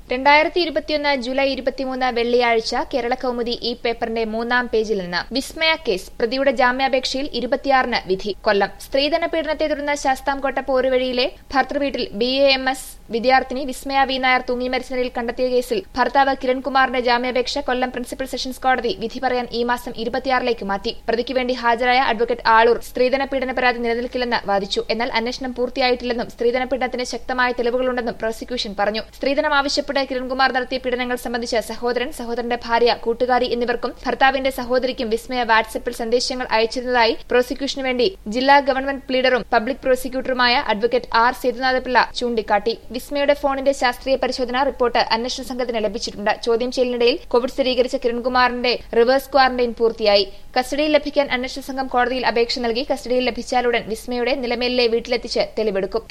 രണ്ടായിരത്തി ഇരുപത്തിയൊന്ന് ജൂലൈ ഇരുപത്തിമൂന്ന് വെള്ളിയാഴ്ച കേരള കൗമുദി ഈ പേപ്പറിന്റെ മൂന്നാം പേജിൽ നിന്ന് വിസ്മയ കേസ് പ്രതിയുടെ ജാമ്യാപേക്ഷയിൽ ഇരുപത്തിയാറിന് വിധി കൊല്ലം സ്ത്രീധന പീഡനത്തെ തുടർന്ന് ശാസ്താംകോട്ട പോരുവഴിയിലെ ഭർത്തൃവീട്ടിൽ ബി എ എം എസ് വിദ്യാർത്ഥിനി വിസ്മയ വി നായർ തൂങ്ങി മരിച്ച നിലയിൽ കണ്ടെത്തിയ കേസിൽ ഭർത്താവ് കിരൺകുമാറിന്റെ ജാമ്യാപേക്ഷ കൊല്ലം പ്രിൻസിപ്പൽ സെഷൻസ് കോടതി വിധി പറയാൻ ഈ മാസം ഇരുപത്തിയാറിലേക്ക് മാറ്റി പ്രതിക്ക് വേണ്ടി ഹാജരായ അഡ്വക്കേറ്റ് ആളൂർ സ്ത്രീധന പീഡന പരാതി നിലനിൽക്കില്ലെന്ന് വാദിച്ചു എന്നാൽ അന്വേഷണം പൂർത്തിയായിട്ടില്ലെന്നും സ്ത്രീധന പീഡനത്തിന് ശക്തമായ തെളിവുകളുണ്ടെന്നും പ്രോസിക്യൂഷൻ പറഞ്ഞു സ്ത്രീധനം ആവശ്യപ്പെട്ട് കിരൺകുമാർ നടത്തിയ പീഡനങ്ങൾ സംബന്ധിച്ച് സഹോദരൻ സഹോദരന്റെ ഭാര്യ കൂട്ടുകാരി എന്നിവർക്കും ഭർത്താവിന്റെ സഹോദരിക്കും വിസ്മയ വാട്സപ്പിൽ സന്ദേശങ്ങൾ അയച്ചിരുന്നതായി പ്രോസിക്യൂഷന് വേണ്ടി ജില്ലാ ഗവൺമെന്റ് പ്ലീഡറും പബ്ലിക് പ്രോസിക്യൂട്ടറുമായ അഡ്വക്കേറ്റ് ആർ സേതുനാഥപിള്ള ചൂണ്ടിക്കാട്ടി വിസ്മയുടെ ഫോണിന്റെ ശാസ്ത്രീയ പരിശോധന റിപ്പോർട്ട് അന്വേഷണ സംഘത്തിന് ലഭിച്ചിട്ടുണ്ട് ചോദ്യം ചെയ്യലിനിടയിൽ കോവിഡ് സ്ഥിരീകരിച്ച കിരൺകുമാറിന്റെ റിവേഴ്സ് ക്വാറന്റൈൻ പൂർത്തിയായി കസ്റ്റഡിയിൽ ലഭിക്കാൻ അന്വേഷണ സംഘം കോടതിയിൽ അപേക്ഷ നൽകി കസ്റ്റഡിയിൽ ലഭിച്ചാലുടൻ വിസ്മയുടെ നിലമേലിലെ വീട്ടിലെത്തിച്ച് തെളിവെടുക്കും